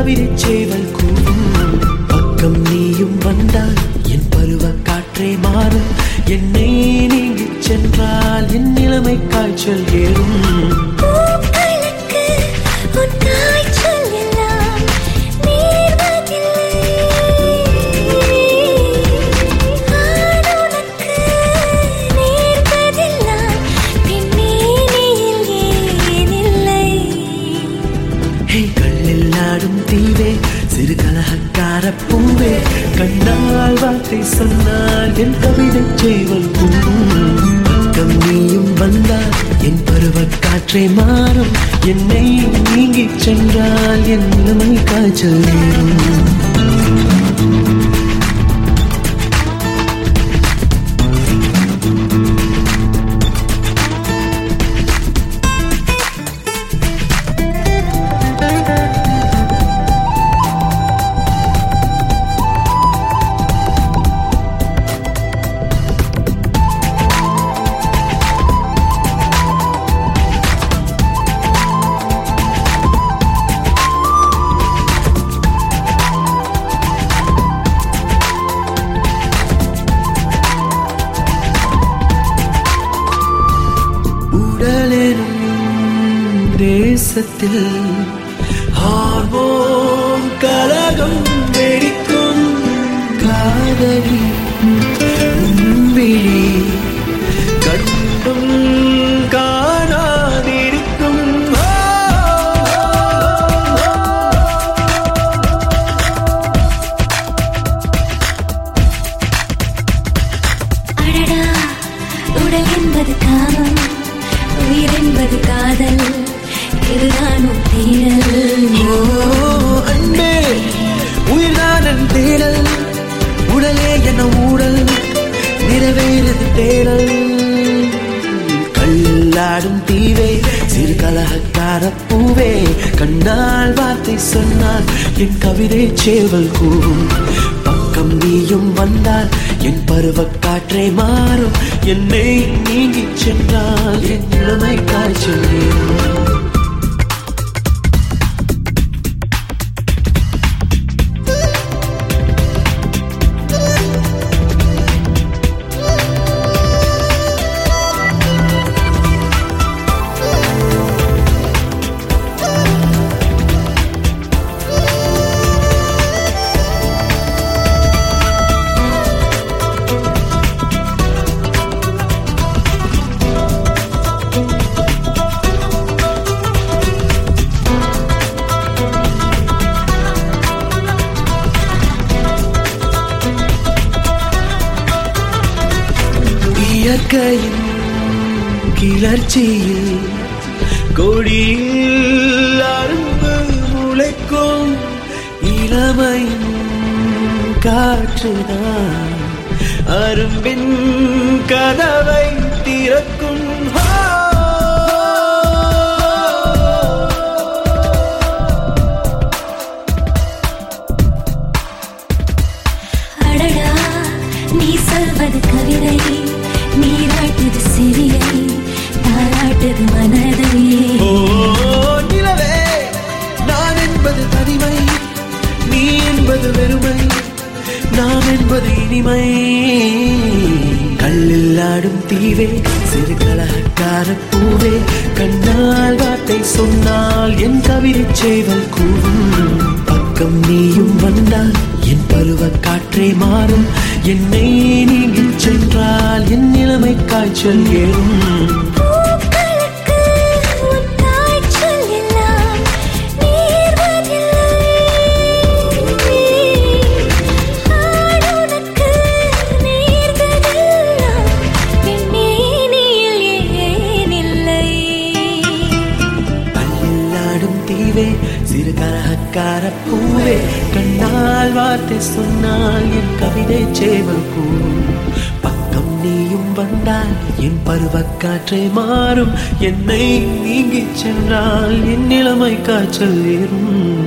கவிதை சேவல் கூறும் பக்கம் நீயும் வந்தால் என் பருவ காற்றே மாறும் என்னை நீங்கிச் சென்றால் என் நிலைமை காய்ச்சல் ஏறும் பூக்களுக்கு உன் காய்ச்சல் எல்லாம் நேர்வதில்லை. ஆணுனக்கு நேர்வதெல்லாம் பெண்மேனியில் ஏன் இல்லை? ஹே கல்லில் ஆடும் தீவே சிறு கலகக்கார பூவே கண்ணால் வார்த்தை சொன்னால் என் கவிதை சேவல் கூறும் பக்கம் நீயும் வந்தால் என் பருவ காற்றே மாறும் என்னை நீங்கிச் சென்றால் என் நிலைமை காய்ச்சல் ஏறும் உடலெனும் தேசத்தில் ஹார்மோன் கலகம் வெடிக்கும் காதலி உன்விழி கண்டும் காணாதிருக்கும் ஆ. அடடா உடல் என்பது காமம் உயிர் என்பது காதல் இதுதானும் தேடல் ஓ, அன்பே உயிர்தான் தேடல் உடலே என ஊடல் நிறைவேறது தேடல் கல்லாடும் தீவே சிறு கலகக்கார பூவே கண்ணால் வார்த்தை சொன்னால் என் கவிதை சேவல் கூறும் பக்கம் நீயும் வந்தால் என் பருவ காற்றே மாறும் என்னை நீங்கிச் சென்றால் என் இளமை காய்ச்சல் ஏறும். இயற்கையின் கிளர்ச்சியில் கொடியில் அரும்பு முளைக்கும் இளமையின் காற்றுதான் அரும்பின் கதவை திறக்கும் ஆ. அடடா நீ சொல்வது கவிதை நீராட்டுது சிறியை தாராட்டுது மனதை ஓ நிலவே நான் என்பது தனிமை நீ என்பது வெறுமை நாம் என்பது இனிமை கல்லில் ஆடும் தீவே சிறு கலகக்கார பூவே கண்ணால் வார்த்தை சொன்னால் என் கவிதை சேவல் கூறும் பக்கம் நீயும் வந்தால் என் பருவ காற்றே மாறும் என்னை நீங்கிச் சென்றால் என் நிலைமை காய்ச்சல் ஏறும் பூக்களுக்கு உன் காய்ச்சல் எல்லாம் நேர்வதில்லை. ஆணுனக்கு நேர்வதெல்லாம் பெண்மேனியில் ஏன் இல்லை? பல்லாடும் தீவே சிறு கரகக்கார பூவே கண்ணால் வார்த்தை சொன்னால் என் கவிதை சேவல் கூறும் பக்கம் நீயும் வந்தால் என் பருவக்காற்றே மாறும் என்னை நீங்கிச் சென்றால் என் நிலைமை காய்ச்சல் ஏறும்